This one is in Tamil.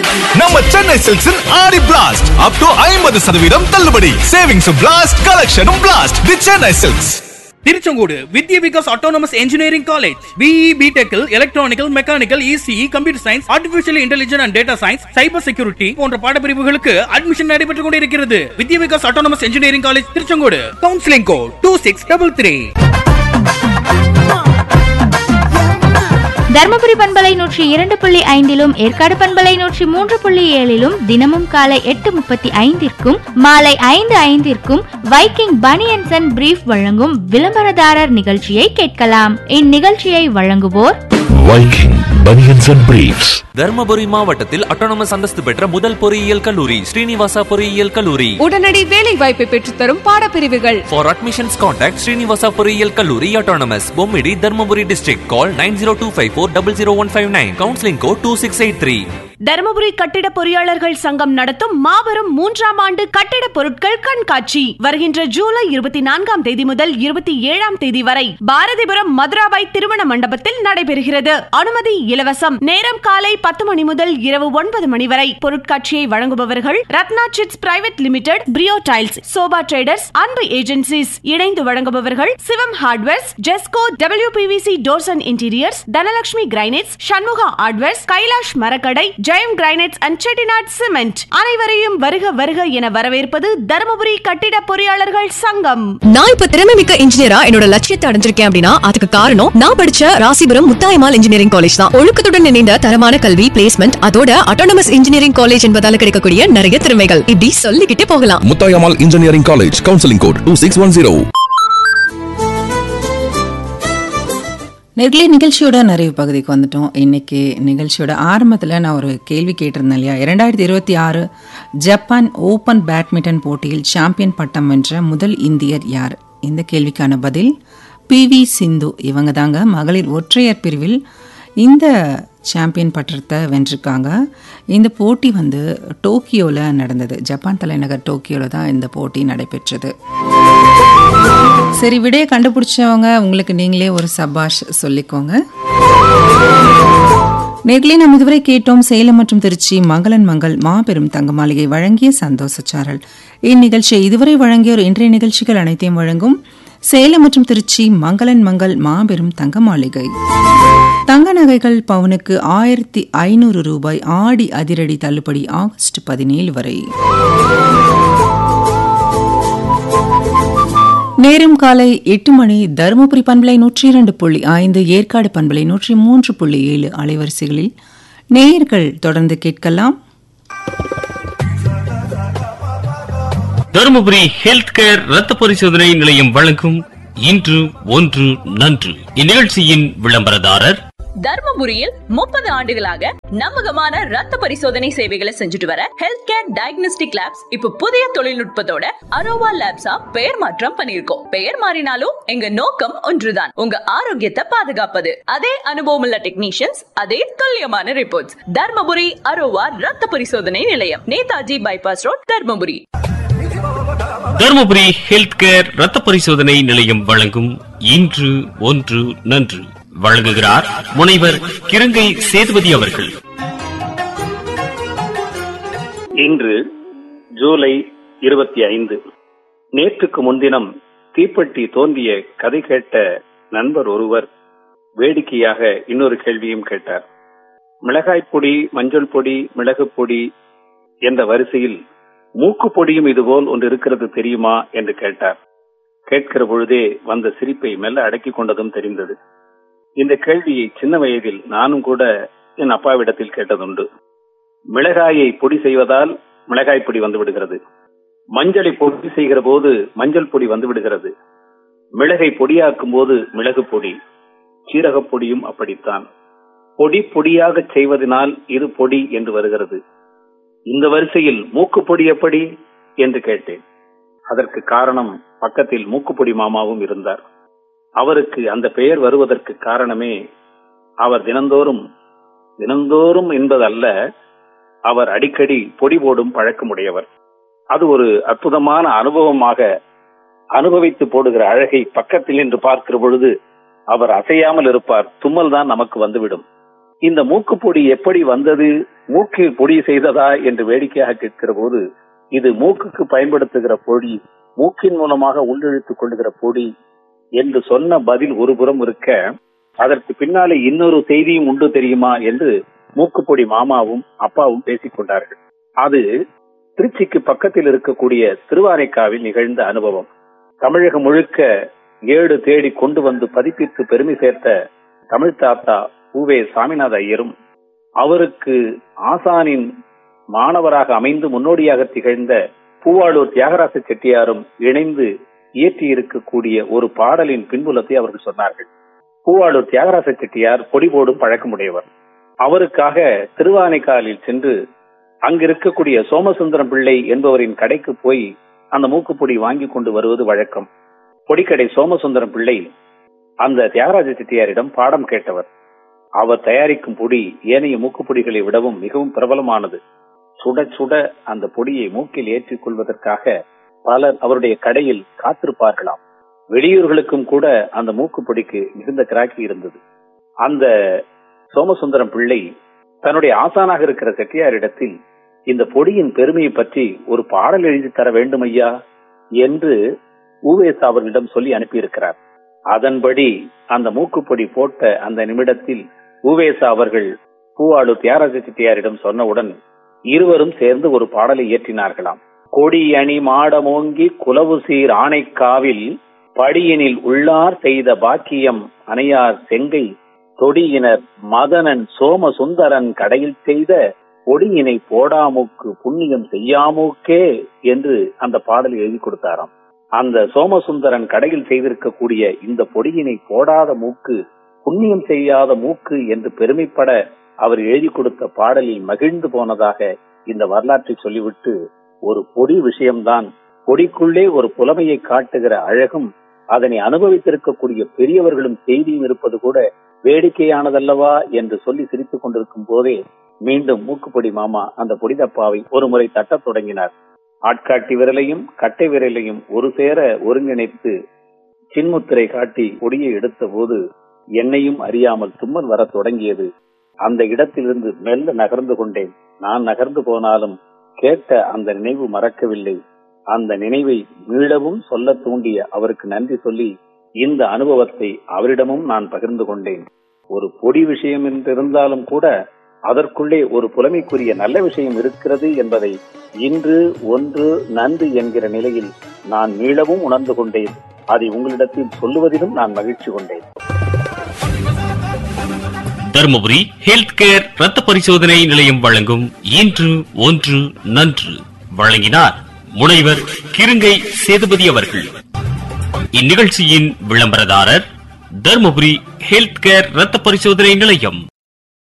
நம்ம சென்னை சில்க்ஸின் ஆடி பிளாஸ்ட் அப் டு ஐம்பது சதவீதம் தள்ளுபடி சேவிங்ஸ் பிளாஸ்ட் கலெக்ஷனும் blast the Chennai silks Tiruchengode Vidya Vikas autonomous engineering college BE பிடெக்கில் electrical mechanical ECE computer science artificial intelligence and data science cyber security போன்ற பாடப்பிரிவுகளுக்கு அட்மிஷன் நடைபெற்றுக் கொண்டிருக்கிறது Vidya Vikas autonomous engineering college Tiruchengode counselling code two six double three Dharmapuri பண்பலை நூற்றி இரண்டு புள்ளி ஐந்திலும் ஏற்காடு பண்பலை நூற்றி மூன்று புள்ளி ஏழிலும் தினமும் காலை எட்டு முப்பத்தி ஐந்திற்கும் மாலை ஐந்து ஐந்திற்கும் வைக்கிங் பனியன்சன் அண்ட் பிரீஃப் வழங்கும் விளம்பரதாரர் நிகழ்ச்சியை கேட்கலாம் இந்நிகழ்ச்சியை வழங்குவோர் Viking Bunions and Briefs. Dharmapuri மாவட்டத்தில் அட்டானமஸ் அந்தஸ்து பெற்ற முதல் பொறியியல் கல்லூரி ஸ்ரீனிவாசா பொறியியல் கல்லூரி உடனடி வேலை வாய்ப்பை பெற்றுத்தரும் பாடப்பிரிவுகள் ஃபார் அட்மிஷன்ஸ் கான்டாக்ட் ஸ்ரீனிவாசா பொறியியல் கல்லூரி autonomous Bommidi Dharmapuri district call nine zero two five four double zero one five nine counselling code two six eight three Dharmapuri கட்டிட பொறியாளர்கள் சங்கம் நடத்தும் மாபெரும் மூன்றாம் ஆண்டு கட்டிட பொருட்கள் கண்காட்சி வருகின்ற ஜூலை இருபத்தி நான்காம் தேதி முதல் இருபத்தி ஏழாம் தேதி வரை பாரதிபுரம் மதுராபாய் திருமண மண்டபத்தில் நடைபெறுகிறது அனுமதி இலவசம் நேரம் காலை பத்து மணி முதல் இரவு ஒன்பது மணி வரை பொருட்காட்சியை வழங்குபவர்கள் Ratna chits private limited Brio tiles Sobha traders Anbu agencies இணைந்து வழங்குபவர்கள் Sivam hardwares Jesco WPVC doors and interiors Dhanalakshmi granites Shanmuga hardwares Kailash மரக்கடை Jayam granites and Chettinad cement அனைவரையும் வருக வருக என வரவேற்பது தருமபுரி கட்டிட பொறியாளர்கள் சங்கம் நான் இப்ப திறமை மிக்க இன்ஜினியரா என்னோட லட்சியத்தை அடைஞ்சிருக்கேன் அப்படின்னா அதுக்கு காரணம் நான் படிச்ச ராசிபுரம் முத்தாயமால் இன்ஜினியரிங் காலேஜ் தான் ஒழுக்கத்துடன் இணைந்த தரமான கல்வி பிளேஸ்மெண்ட் அதோட அட்டானமஸ் இன்ஜினியரிங் காலேஜ் என்பதால கிடைக்கக்கூடிய நிறைய திறமைகள் இப்படி சொல்லிக்கிட்டே போகலாம் Mutayamal Engineering College. Counseling code 2610. நெருக்கலே நிகழ்ச்சியோட நிறைவு பகுதிக்கு வந்துட்டோம் இன்னைக்கு நிகழ்ச்சியோட ஆரம்பத்தில் நான் ஒரு கேள்வி கேட்டிருந்தேன் இல்லையா இரண்டாயிரத்தி இருபத்தி ஆறு ஜப்பான் ஓபன் பேட்மிண்டன் போட்டியில் சாம்பியன் பட்டம் வென்ற முதல் இந்தியர் யார் இந்த கேள்விக்கான பதில் பி வி சிந்து இவங்க தாங்க மகளிர் ஒற்றையர் பிரிவில் இந்த சாம்பியன் பட்டத்தை வென்றிருக்காங்க இந்த போட்டி வந்து டோக்கியோவில் நடந்தது ஜப்பான் தலைநகர் டோக்கியோவில் தான் இந்த போட்டி நடைபெற்றது சரி விடையை கண்டுபிடிச்சவங்க உங்களுக்கு நீங்களே ஒரு சபாஷ் சொல்லிக்கோங்க நேர்களே நாம் இதுவரை கேட்டோம் சேலம் மற்றும் திருச்சி மங்களன் மங்கள் மாபெரும் தங்க மாளிகை வழங்கிய சந்தோஷச்சாரல் இந்நிகழ்ச்சியை இதுவரை வழங்கிய ஒரு இன்றைய நிகழ்ச்சிகள் அனைத்தையும் வழங்கும் சேலம் மற்றும் திருச்சி மங்களன் மங்கள் மாபெரும் தங்க மாளிகை தங்க நகைகள் பவுனுக்கு ஆயிரத்தி ஐநூறு ரூபாய் ஆடி அதிரடி தள்ளுபடி ஆகஸ்ட் பதினேழு வரை நேரம் காலை எட்டு மணி தருமபுரி பண்பலை நூற்றி இரண்டு புள்ளி ஐந்து ஏற்காடு பண்பலை நூற்றி மூன்று புள்ளி ஏழு அலைவரிசைகளில் நேயர்கள் தொடர்ந்து கேட்கலாம் தருமபுரி ஹெல்த் கேர் ரத்த பரிசோதனை நிலையம் வழங்கும் இன்று ஒன்று நன்று இந்நிகழ்ச்சியின் விளம்பரதாரர் தர்மபுரியில் முப்பது ஆண்டுகளாக நம்பகமான ரத்த பரிசோதனை சேவைகளை செஞ்சுட்டு வர ஹெல்த் கேர் டயக்னோஸ்டிக் லேப்ஸ் இப்ப புதிய தொழில்நுட்பத்தோட அரோவா லேப்ஸா பெயர் மாற்றம் பண்ணிருக்கோம் பெயர் மாறினாலும் எங்க நோக்கம் ஒன்றுதான் உங்க ஆரோக்கியத்தை பாதுகாப்பது அதே அனுபவம் உள்ள டெக்னீஷியன்ஸ் அதே துல்லியமான ரிப்போர்ட்ஸ் தர்மபுரி அரோவா ரத்த பரிசோதனை நிலையம் Netaji bypass road Dharmapuri Dharmapuri health care ரத்த பரிசோதனை நிலையம் வழங்கும் இன்று ஒன்று நன்று வழங்குகிறார் முனைவர் கிருங்கை சேதுபதி அவர்கள் இன்று ஜூலை இருபத்தி ஐந்து நேற்றுக்கு முன்தினம் தீப்பெட்டி தோன்றிய கதை கேட்ட நண்பர் ஒருவர் வேடிக்கையாக இன்னொரு கேள்வியும் கேட்டார் மிளகாய் பொடி மஞ்சள் பொடி மிளகு பொடி என்ற வரிசையில் மூக்கு பொடியும் இதுபோல் ஒன்று இருக்கிறது தெரியுமா என்று கேட்டார் கேட்கிற பொழுதே வந்த சிரிப்பை மெல்ல அடக்கிக் கொண்டதும் தெரிந்தது இந்த கேள்வியை சின்ன வயதில் நானும் கூட என் அப்பாவிடத்தில் கேட்டதுண்டு மிளகாயை பொடி செய்வதால் மிளகாய் பொடி வந்து விடுகிறது மஞ்சளை பொடி செய்கிற போது மஞ்சள் பொடி வந்து விடுகிறது மிளகை பொடியாக்கும் போது மிளகு பொடி சீரகப் பொடியும் அப்படித்தான் பொடி பொடியாக செய்வதனால் இது பொடி என்று வருகிறது இந்த வரிசையில் மூக்கு பொடி எப்படி என்று கேட்டேன் அதற்கு காரணம் பக்கத்தில் மூக்குப்பொடி மாமாவும் இருந்தார் அவருக்கு அந்த பெயர் வருவதற்கு காரணமே அவர் தினந்தோறும் தினந்தோறும் என்பதல்ல அவர் அடிக்கடி பொடி போடும் பழக்கமுடையவர் அது ஒரு அற்புதமான அனுபவமாக அனுபவித்து போடுகிற அழகை பக்கத்தில் நின்று பார்க்கிற பொழுது அவர் அசையாமல் இருப்பார் தும்மல் தான் நமக்கு வந்துவிடும் இந்த மூக்குப்பொடி எப்படி வந்தது மூக்கில் பொடி செய்ததா என்று வேடிக்கையாக கேட்கிற போது இது மூக்குக்கு பயன்படுத்துகிற பொடி மூக்கின் மூலமாக உள்ளிழுத்துக் கொள்ளுகிற பொடி என்று சொன்ன பதில் ஒரு புறம் இருக்க அதற்கு பின்னாலே இன்னொரு செய்தியும் உண்டு தெரியுமா என்று மூக்குப்பொடி மாமாவும் அப்பாவும் பேசிக் கொண்டார்கள் அது திருச்சிக்கு பக்கத்தில் இருக்கக்கூடிய திருவானைக்காவில் நிகழ்ந்த அனுபவம் தமிழகம் முழுக்க ஏடு தேடி கொண்டு வந்து பதிப்பித்து பெருமை சேர்த்த தமிழ் தாத்தா பூவே சாமிநாத ஐயரும் அவருக்கு ஆசானின் மாணவராக அமைந்து முன்னோடியாக திகழ்ந்த பூவாளூர் தியாகராச செட்டியாரும் இணைந்து இயற்றி இருக்கக்கூடிய ஒரு பாடலின் பின்புலத்தை அவர்கள் சொன்னார்கள் பூவாளூர் தியாகராச செட்டியார் பொடி போடும் பழக்கமுடையவர் அவருக்காக திருவானைக்காலில் சென்று அங்கு இருக்கக்கூடிய சோமசுந்தரம் பிள்ளை என்பவரின் கடைக்கு போய் அந்த மூக்குப்பொடி வாங்கி கொண்டு வருவது வழக்கம் பொடிக்கடை சோமசுந்தரம் பிள்ளை அந்த தியாகராஜ செட்டியாரிடம் பாடம் கேட்டவர் அவர் தயாரிக்கும் பொடி ஏனைய மூக்குப்பொடிகளை விடவும் மிகவும் பிரபலமானது சுட சுட அந்த பொடியை மூக்கில் ஏற்றிக் கொள்வதற்காக பலர் அவருடைய கடையில் காத்திருப்பார்களாம் வெளியூர்களுக்கும் கூட அந்த மூக்குப்பொடிக்கு மிகுந்த கிராக்கி இருந்தது அந்த சோமசுந்தரம் பிள்ளை தன்னுடைய ஆசானாக இருக்கிற செட்டியாரிடத்தில் இந்த பொடியின் பெருமையை பற்றி ஒரு பாடல் எழுதி தர வேண்டும் ஐயா என்று ஊவேஸ் அவர்களிடம் சொல்லி அனுப்பியிருக்கிறார் அதன்படி அந்த மூக்குப்பொடி போட்ட அந்த நிமிடத்தில் ஊவேசா அவர்கள் பூவாளு தியாகராஜ செட்டியாரிடம் சொன்னவுடன் இருவரும் சேர்ந்து ஒரு பாடலை இயற்றினார்களாம் கொடி அணி மாடமோங்கி குலவு சீர் ஆணைக்காவில் படியினில் உள்ளார் செய்த பாக்கியம் அணையார் செங்கை தொடியினர் மதனன் சோம சுந்தரன் கடையில் செய்த பொடியினை போடாமுக்கு புண்ணியம் செய்யாமுக்கே என்று அந்த பாடல் எழுதி கொடுத்தாராம் அந்த சோமசுந்தரன் கடையில் செய்திருக்கக்கூடிய இந்த பொடியினை போடாத மூக்கு புண்ணியம் செய்யாத மூக்கு என்று பெருமைப்பட அவர் எழுதி கொடுத்த பாடலில் மகிழ்ந்து போனதாக இந்த வரலாற்றை சொல்லிவிட்டு ஒரு பொடி விஷயம்தான் பொடிக்குள்ளே ஒரு புலமையை காட்டுகிற அழகும் அதனை அனுபவித்திருக்கக்கூடிய பெரியவர்களும் செய்தியும் இருப்பது கூட வேடிக்கையானதல்லவா என்று சொல்லி சிரித்துக் கொண்டிருக்கும் போதே மீண்டும் மூக்குப்பொடி மாமா அந்த பொடிதப்பாவை ஒரு முறை தட்டத் தொடங்கினார் ஆட்காட்டி விரலையும் கட்டை விரலையும் ஒரு சேர ஒருங்கிணைத்து சின்முத்திரை காட்டி பொடியை எடுத்த போது என்னையும் அறியாமல் தும்மல் வரத் தொடங்கியது அந்த இடத்திலிருந்து மெல்ல நகர்ந்து கொண்டேன் நான் நகர்ந்து போனாலும் கேட்ட அந்த நினைவு மறக்கவில்லை அந்த நினைவை மீளவும் சொல்ல தூண்டிய அவருக்கு நன்றி சொல்லி இந்த அனுபவத்தை அவரிடமும் நான் பகிர்ந்து கொண்டேன் ஒரு பொடி விஷயம் என்று இருந்தாலும் கூட அதற்குள்ளே ஒரு புலமைக்குரிய நல்ல விஷயம் இருக்கிறது என்பதை இன்று ஒன்று நன்று என்கிற நிலையில் நான் மீளவும் உணர்ந்து கொண்டேன் அதை உங்களிடத்தில் சொல்லுவதிலும் நான் மகிழ்ச்சி கொண்டேன் தருமபுரி ஹெல்த் கேர் ரத்த பரிசோதனை நிலையம் வழங்கும் இன்று ஒன்று நன்று வழங்கினார் முனைவர் கிருங்கை சேதுபதி அவர்கள் இந்நிகழ்ச்சியின் விளம்பரதாரர் தருமபுரி ஹெல்த் கேர் ரத்த பரிசோதனை நிலையம்